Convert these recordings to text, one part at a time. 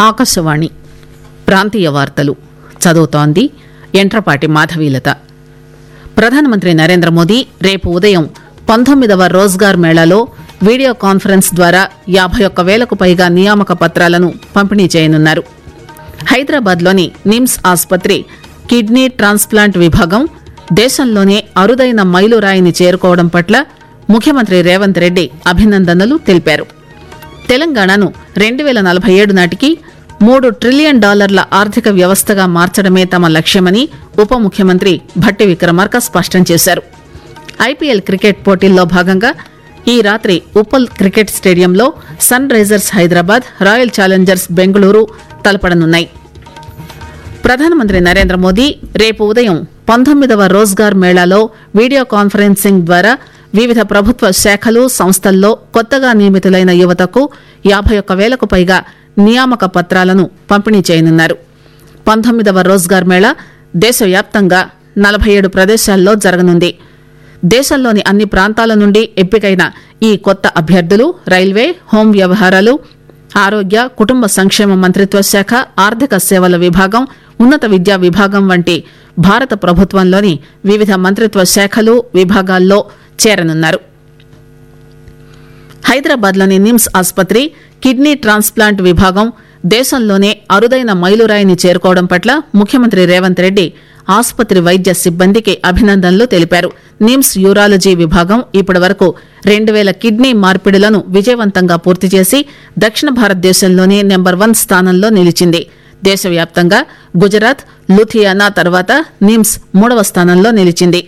ఆకాశవాణి ప్రాంతీయ వార్తలు చదువుతోంది ఎంట్రపాటి మాధవీలత ప్రధానమంత్రి నరేంద్ర మోదీ రేపు ఉదయం పంతొమ్మిదవ రోజ్గార్ మేళాలో వీడియో కాన్ఫరెన్స్ ద్వారా యాభై ఒక్క వేలకు పైగా నియామక పత్రాలను పంపిణీ చేయనున్నారు హైదరాబాద్లోని నిమ్స్ ఆసుపత్రి కిడ్నీ ట్రాన్స్ప్లాంట్ విభాగం దేశంలోనే అరుదైన మైలురాయిని చేరుకోవడం పట్ల ముఖ్యమంత్రి రేవంత్ రెడ్డి అభినందనలు తెలిపారు తెలంగాణను రెండు వేల నలభై ఏడు నాటికి మూడు ట్రిలియన్ డాలర్ల ఆర్థిక వ్యవస్థగా మార్చడమే తమ లక్ష్యమని ఉప ముఖ్యమంత్రి భట్టి విక్రమార్క స్పష్టం చేశారు ఐపీఎల్ క్రికెట్ పోటీల్లో భాగంగా ఈ రాత్రి ఉప్పల్ క్రికెట్ స్టేడియంలో Sunrisers Hyderabad Royal Challengers Bengaluru తలపడనున్నాయి ప్రధానమంత్రి నరేంద్ర మోదీ రేపు ఉదయం పంతొమ్మిదవ రోజ్గార్ మేళాలో వీడియో కాన్ఫరెన్సింగ్ ద్వారా వివిధ ప్రభుత్వ శాఖలు సంస్థల్లో కొత్తగా నియమితులైన యువతకు యాభై ఒక్క వేలకు పైగా నియామక పత్రాలను పంపిణీ చేయనున్నారు పంతొమ్మిదవ రోజ్గార్ మేళా దేశవ్యాప్తంగా నలభై ఏడు ప్రదేశాల్లో జరగనుంది దేశంలోని అన్ని ప్రాంతాల నుండి ఎంపికైన ఈ కొత్త అభ్యర్థులు రైల్వే హోం వ్యవహారాలు ఆరోగ్య కుటుంబ సంక్షేమ మంత్రిత్వ శాఖ ఆర్థిక సేవల విభాగం ఉన్నత విద్యా విభాగం వంటి భారత ప్రభుత్వంలోని వివిధ మంత్రిత్వ శాఖలు విభాగాల్లో చేరనున్నారు హైదరాబాద్లోని నిమ్స్ ఆసుపత్రి కిడ్నీ ట్రాన్స్ప్లాంట్ విభాగం దేశంలోనే అరుదైన మైలురాయిని చేరుకోవడం పట్ల ముఖ్యమంత్రి రేవంత్ రెడ్డి ఆసుపత్రి వైద్య సిబ్బందికి అభినందనలు తెలిపారు నిమ్స్ యూరాలజీ విభాగం ఇప్పటి వరకు రెండు వేల కిడ్నీ మార్పిడులను విజయవంతంగా పూర్తి చేసి దక్షిణ భారతదేశంలోనే నెంబర్ వన్ స్థానంలో నిలిచింది దేశవ్యాప్తంగా గుజరాత్ లుథియానా తర్వాత నిమ్స్ మూడవ స్థానంలో నిలిచింది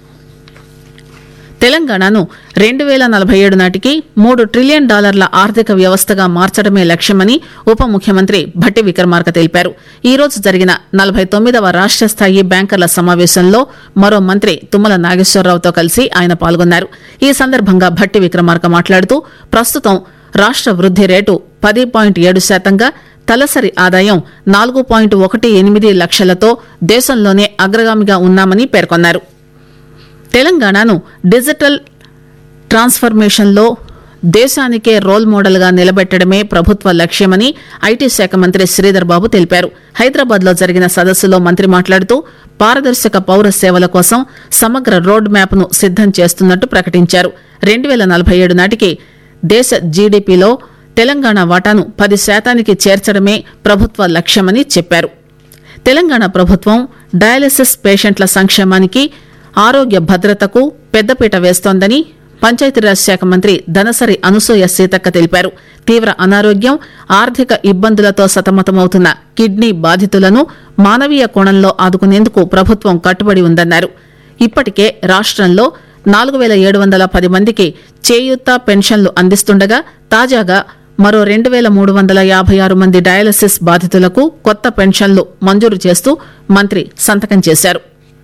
తెలంగాణను రెండు వేల నలభై ఏడు నాటికి మూడు ట్రిలియన్ డాలర్ల ఆర్థిక వ్యవస్థగా మార్చడమే లక్ష్యమని ఉప ముఖ్యమంత్రి భట్టి విక్రమార్క తెలిపారు ఈ రోజు జరిగిన నలభై తొమ్మిదవ రాష్ట స్థాయి బ్యాంకర్ల సమావేశంలో మరో మంత్రి తుమ్మల నాగేశ్వరరావుతో కలిసి ఆయన పాల్గొన్నారు ఈ సందర్భంగా భట్టి విక్రమార్క మాట్లాడుతూ ప్రస్తుతం రాష్ట వృద్ది రేటు పది పాయింట్ ఏడు శాతంగా తలసరి ఆదాయం నాలుగు పాయింట్ ఒకటి ఎనిమిది లక్షలతో దేశంలోనే అగ్రగామిగా ఉన్నామని పేర్కొన్నారు తెలంగాణను డిజిటల్ ట్రాన్స్ఫర్మేషన్లో దేశానికే రోల్ మోడల్గా నిలబెట్టడమే ప్రభుత్వ లక్ష్యమని ఐటీ శాఖ మంత్రి శ్రీధర్ బాబు తెలిపారు హైదరాబాద్ లో జరిగిన సదస్సులో మంత్రి మాట్లాడుతూ పారదర్శక పౌర సేవల కోసం సమగ్ర రోడ్ మ్యాప్ ను సిద్దం చేస్తున్నట్టు ప్రకటించారు రెండు వేల నలభై ఏడు నాటికి దేశ జీడీపీలో తెలంగాణ వాటాను పది శాతానికి చేర్చడమే ప్రభుత్వ లక్ష్యమని చెప్పారు తెలంగాణ ప్రభుత్వం డయాలసిస్ పేషెంట్ల సంక్షేమానికి ఆరోగ్య భద్రతకు పెద్దపీట వేస్తోందని పంచాయతీరాజ్ శాఖ మంత్రి ధనసరి అనసూయ సీతక్క తెలిపారు తీవ్ర అనారోగ్యం ఆర్థిక ఇబ్బందులతో సతమతమవుతున్న కిడ్నీ బాధితులను మానవీయ కోణంలో ఆదుకునేందుకు ప్రభుత్వం కట్టుబడి ఉందన్నారు ఇప్పటికే రాష్టంలో నాలుగు వేల ఏడు వందల పది మందికి చేయూత పెన్షన్లు అందిస్తుండగా తాజాగా మరో రెండు వేల మూడు వందల యాభై ఆరు మంది డయాలసిస్ బాధితులకు కొత్త పెన్షన్లు మంజూరు చేస్తూ మంత్రి సంతకం చేశారు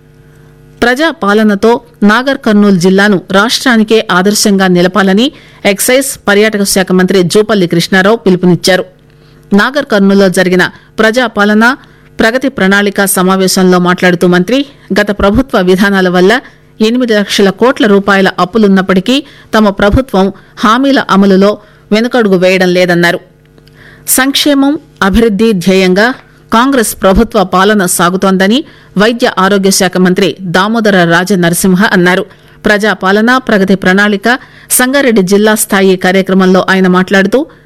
ప్రజా పాలనతో నాగర్ కర్నూలు జిల్లాను రాష్ట్రానికే ఆదర్శంగా నిలపాలని ఎక్సైజ్ పర్యాటక శాఖ మంత్రి జూపల్లి కృష్ణారావు పిలుపునిచ్చారు నాగర్ కర్నూలులో జరిగిన ప్రజా పాలన ప్రగతి ప్రణాళిక సమావేశంలో మాట్లాడుతూ మంత్రి గత ప్రభుత్వ విధానాల వల్ల ఎనిమిది లక్షల కోట్ల రూపాయల అప్పులున్నప్పటికీ తమ ప్రభుత్వం హామీల అమలులో వెనుకడుగు వేయడం లేదన్నారు సంక్షేమం అభివృద్ది ధ్యేయంగా కాంగ్రెస్ ప్రభుత్వ పాలన సాగుతోందని వైద్య ఆరోగ్య శాఖ మంత్రి దామోదర రాజ నరసింహ అన్నారు ప్రజా పాలన ప్రగతి ప్రణాళిక సంగారెడ్డి జిల్లా స్థాయి కార్యక్రమంలో ఆయన మాట్లాడుతూ